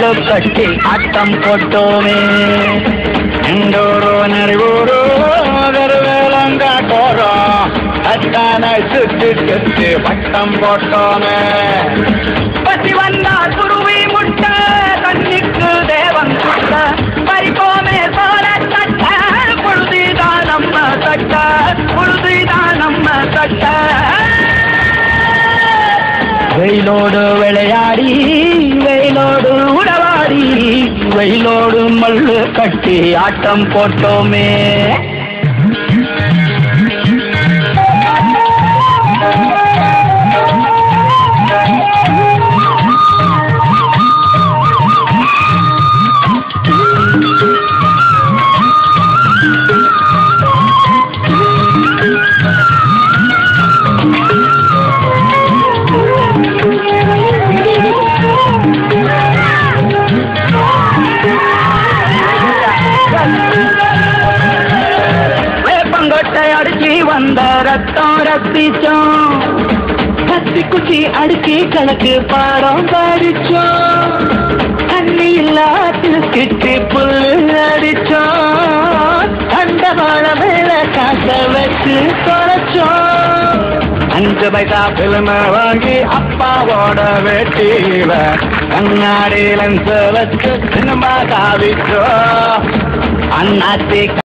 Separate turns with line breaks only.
மல்லு கட்டி ஆட்டம் போட்டோமே எண்டூரு நரிவூரு கருவேலங்காட்டோரம் அத்தானை சுத்தி சுத்தி வட்டம் போட்டோமே பசி வந்தா குருவி முட்டை தண்ணிக்கு தேவன் சுட்ட பறிப்போமே சோழ தட்ட பொழுதுதான் நம்ம தட்ட பொழுதுதான் நம்ம தட்ட வெயிலோடு விளையாடி வெயிலோடு உடவாடி வெயிலோடு மல்லு கட்டி ஆட்டம் போட்டோமே வேப்பங்கொட்டை அடிச்சு வந்த ரத்தம் ரத்திச்சோம் கத்தி குச்சி அடிச்சு கணக்கு பாடம் பாடிச்சோம் தண்ணி இல்லாத்தில் கிட்டி புல்லு அடிச்சோம் அந்த வாழ மேல காச வச்சு தொலைச்சோம் அஞ்சு பைசா பிலிம வாங்கி அப்பாவோட வெட்டியில கண்ணாடி லென்ஸ் வச்சு சினிமா காவிச்சோம் அண்ணாச்சி